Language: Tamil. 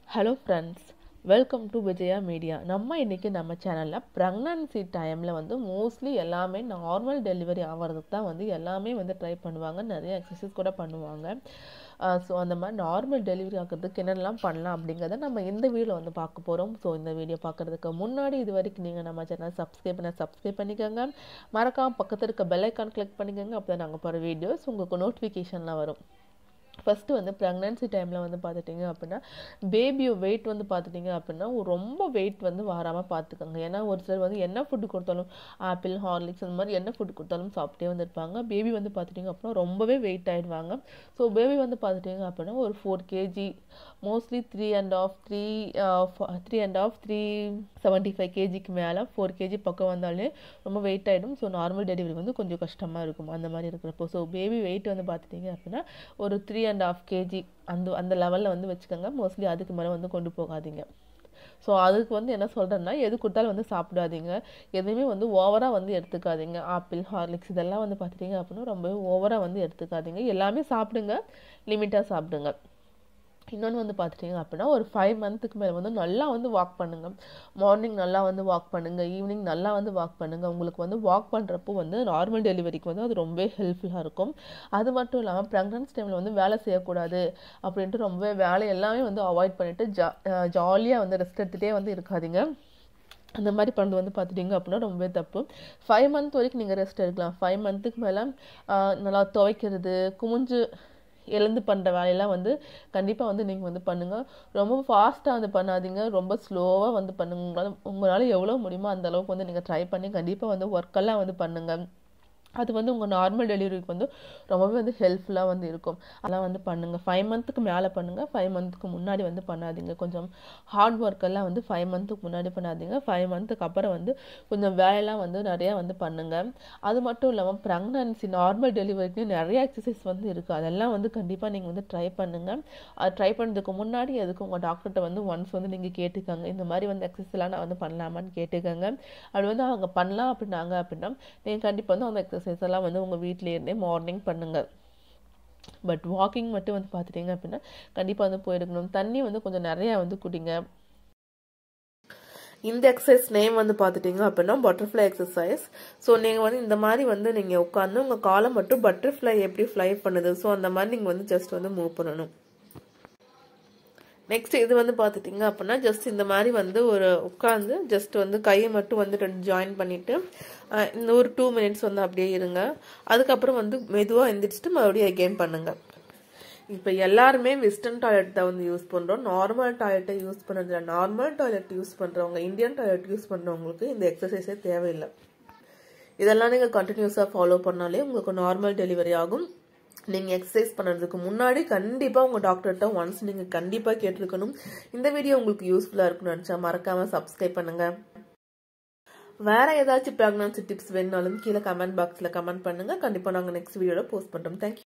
hello friends welcome to Vijaya media நம்ம இன்றைக்கி நம்ம சேனலில் ப்ரெக்னன்சி டைமில் வந்து மோஸ்ட்லி எல்லாமே நார்மல் டெலிவரி ஆகிறதுக்கு தான் வந்து எல்லாமே வந்து ட்ரை பண்ணுவாங்க நிறைய எக்ஸசைஸ் கூட பண்ணுவாங்க ஸோ அந்த மாதிரி நார்மல் டெலிவரி ஆகிறதுக்கு என்னென்னலாம் பண்ணலாம் அப்படிங்கிறத நம்ம இந்த வீடியோவில் வந்து பார்க்க போகிறோம் ஸோ இந்த வீடியோ பார்க்குறதுக்கு முன்னாடி இது வரைக்கும் நீங்கள் நம்ம சேனல் சப்ஸ்கிரைப் பண்ண சப்ஸ்கிரைப் பண்ணிக்கோங்க மறக்காம பக்கத்தில் இருக்க பெல் ஐக்கான் கிளிக் பண்ணிக்கோங்க அப்போ தான் நாங்கள் போகிற வீடியோஸ் உங்களுக்கு நோட்டிஃபிகேஷன்லாம் வரும் ஃபஸ்ட்டு வந்து ப்ரெக்னன்சி டைமில் வந்து பார்த்துட்டிங்க அப்படின்னா பேபியோ வெயிட் வந்து பார்த்துட்டிங்க அப்படின்னா ரொம்ப வெயிட் வந்து வராமல் பார்த்துக்கோங்க ஏன்னா ஒரு சிலர் வந்து என்ன ஃபுட்டு கொடுத்தாலும் ஆப்பிள் ஹார்லிக்ஸ் அந்த மாதிரி என்ன ஃபுட் கொடுத்தாலும் சாப்பிட்டே வந்து இருப்பாங்க பேபி வந்து பார்த்துட்டிங்க அப்படின்னா ரொம்பவே வெயிட் ஆகிடுவாங்க ஸோ பேபி வந்து பார்த்துட்டிங்க அப்படின்னா ஒரு four KG mostly three and half three three and half three seventy five கேஜிக்கு மேலே ஃபோர் கேஜி பக்கம் வந்தாலே ரொம்ப வெயிட் ஆகிடும் ஸோ நார்மல் டெலிவரி வந்து கொஞ்சம் கஷ்டமாக இருக்கும் அந்த மாதிரி இருக்கிறப்போ ஸோ பேபி வெயிட் வந்து பார்த்துட்டிங்க அப்படின்னா ஒரு த்ரீ அண்ட் ஆஃப் கேஜி அந்த அந்த லெவலில் வந்து வச்சுக்கோங்க மோஸ்ட்லி அதுக்கு மேலே வந்து கொண்டு போகாதீங்க ஸோ அதுக்கு வந்து என்ன சொல்கிறேன்னா எது கொடுத்தாலும் வந்து சாப்பிடாதீங்க எதுவுமே வந்து ஓவராக வந்து எடுத்துக்காதீங்க ஆப்பிள் ஹார்லிக்ஸ் இதெல்லாம் வந்து பார்த்துட்டிங்க அப்படின்னா ரொம்பவே ஓவராக வந்து எடுத்துக்காதீங்க எல்லாமே சாப்பிடுங்க லிமிட்டாக சாப்பிடுங்க இன்னொன்று வந்து பார்த்துட்டிங்க அப்படின்னா ஒரு ஃபைவ் மந்த்துக்கு மேலே வந்து நல்லா வந்து வாக் பண்ணுங்கள் மார்னிங் நல்லா வந்து வாக் பண்ணுங்கள் ஈவினிங் நல்லா வந்து வாக் பண்ணுங்கள் உங்களுக்கு வந்து வாக் பண்ணுறப்போ வந்து நார்மல் டெலிவரிக்கு வந்து அது ரொம்பவே ஹெல்ப்ஃபுல்லாக இருக்கும் அது மட்டும் இல்லாமல் ப்ரெக்னன்சி டைமில் வந்து வேலை செய்யக்கூடாது அப்படின்ட்டு ரொம்பவே வேலை எல்லாமே வந்து அவாய்ட் பண்ணிவிட்டு ஜா ஜாலியாக வந்து ரெஸ்ட் எடுத்துகிட்டே வந்து இருக்காதிங்க அந்த மாதிரி பண்ணுறது வந்து பார்த்துட்டிங்க அப்படின்னா ரொம்பவே தப்பு ஃபைவ் மந்த் வரைக்கும் நீங்கள் ரெஸ்ட் எடுக்கலாம் ஃபைவ் மந்த்துக்கு மேலே நல்லா துவைக்கிறது குமிஞ்சு எழுந்து பண்ணுற வேலையெல்லாம் வந்து கண்டிப்பாக வந்து நீங்கள் வந்து பண்ணுங்கள் ரொம்ப ஃபாஸ்ட்டாக வந்து பண்ணாதீங்க ரொம்ப ஸ்லோவாக வந்து பண்ணுங்க உங்களால் உங்களால் எவ்வளோ முடியுமோ அந்த அளவுக்கு வந்து நீங்கள் ட்ரை பண்ணி கண்டிப்பாக வந்து ஒர்க்கெல்லாம் வந்து பண்ணுங்கள் அது வந்து உங்கள் நார்மல் டெலிவரிக்கு வந்து ரொம்பவே வந்து ஹெல்ப்ஃபுல்லாக வந்து இருக்கும் அதெல்லாம் வந்து பண்ணுங்கள் ஃபைவ் மந்த்துக்கு மேலே பண்ணுங்கள் ஃபைவ் மந்த்துக்கு முன்னாடி வந்து பண்ணாதீங்க கொஞ்சம் ஹார்ட் ஒர்க்கெல்லாம் வந்து ஃபைவ் மந்த்துக்கு முன்னாடி பண்ணாதீங்க ஃபைவ் மந்த்துக்கு அப்புறம் வந்து கொஞ்சம் வேலையெல்லாம் வந்து நிறையா வந்து பண்ணுங்கள் அது மட்டும் இல்லாமல் ப்ரெக்னன்சி நார்மல் டெலிவரிக்கு நிறைய எக்ஸசைஸ் வந்து இருக்குது அதெல்லாம் வந்து கண்டிப்பாக நீங்கள் வந்து ட்ரை பண்ணுங்கள் அது ட்ரை பண்ணுறதுக்கு முன்னாடி அதுக்கு உங்கள் டாக்டர்கிட்ட வந்து ஒன்ஸ் வந்து நீங்கள் கேட்டுக்கோங்க இந்த மாதிரி வந்து எக்ஸசைஸ்லாம் நான் வந்து பண்ணலாமான்னு கேட்டுக்கோங்க அது வந்து அவங்க பண்ணலாம் அப்படின்னாங்க அப்படின்னா நீங்கள் கண்டிப்பாக வந்து அந்த எக்ஸசைஸ் எல்லாம் வந்து உங்கள் வீட்டிலே இருந்தே மார்னிங் பண்ணுங்கள் பட் வாக்கிங் மட்டும் வந்து பார்த்துட்டிங்க அப்படின்னா கண்டிப்பாக வந்து போயிருக்கணும் தண்ணி வந்து கொஞ்சம் நிறையா வந்து குடிங்க இந்த எக்ஸசைஸ் நேம் வந்து பார்த்துட்டிங்க அப்படின்னா பட்டர்ஃப்ளை எக்ஸசைஸ் ஸோ நீங்கள் வந்து இந்த மாதிரி வந்து நீங்கள் உட்காந்து உங்கள் காலை மட்டும் பட்டர்ஃப்ளை எப்படி ஃப்ளை பண்ணுது ஸோ அந்த மாதிரி நீங்கள் வந்து ஜஸ்ட் வந்து மூவ் பண்ணணும் நெக்ஸ்ட் இது வந்து பார்த்துட்டிங்க அப்படின்னா ஜஸ்ட் இந்த மாதிரி வந்து ஒரு உட்காந்து ஜஸ்ட் வந்து கையை மட்டும் வந்து ரெண்டு ஜாயின் பண்ணிவிட்டு இந்த ஒரு டூ மினிட்ஸ் வந்து அப்படியே இருங்க அதுக்கப்புறம் வந்து மெதுவாக எந்திரிச்சிட்டு மறுபடியும் எகெயின் பண்ணுங்கள் இப்போ எல்லாருமே வெஸ்டர்ன் டாய்லெட் தான் வந்து யூஸ் பண்ணுறோம் நார்மல் டாய்லெட்டை யூஸ் பண்ணுறதில்ல நார்மல் டாய்லெட் யூஸ் பண்ணுறவங்க இந்தியன் டாய்லெட் யூஸ் பண்ணுறவங்களுக்கு இந்த எக்ஸசைஸே தேவையில்லை இதெல்லாம் நீங்கள் கண்டினியூஸாக ஃபாலோ பண்ணாலே உங்களுக்கு நார்மல் டெலிவரி ஆகும் நீங்கள் எக்ஸசைஸ் பண்ணுறதுக்கு முன்னாடி கண்டிப்பாக உங்கள் டாக்டர்கிட்ட ஒன்ஸ் நீங்கள் கண்டிப்பாக கேட்டிருக்கணும் இந்த வீடியோ உங்களுக்கு யூஸ்ஃபுல்லாக இருக்குன்னு நினச்சா மறக்காமல் சப்ஸ்கிரைப் பண்ணுங்கள் வேறு ஏதாச்சும் ப்ரெக்னன்சி டிப்ஸ் வேணுனாலும் கீழே கமெண்ட் பாக்ஸில் கமெண்ட் பண்ணுங்கள் கண்டிப்பாக நாங்கள் நெக்ஸ்ட் வீடியோவில் போஸ்ட் பண்ணுறோம் தேங்க்யூ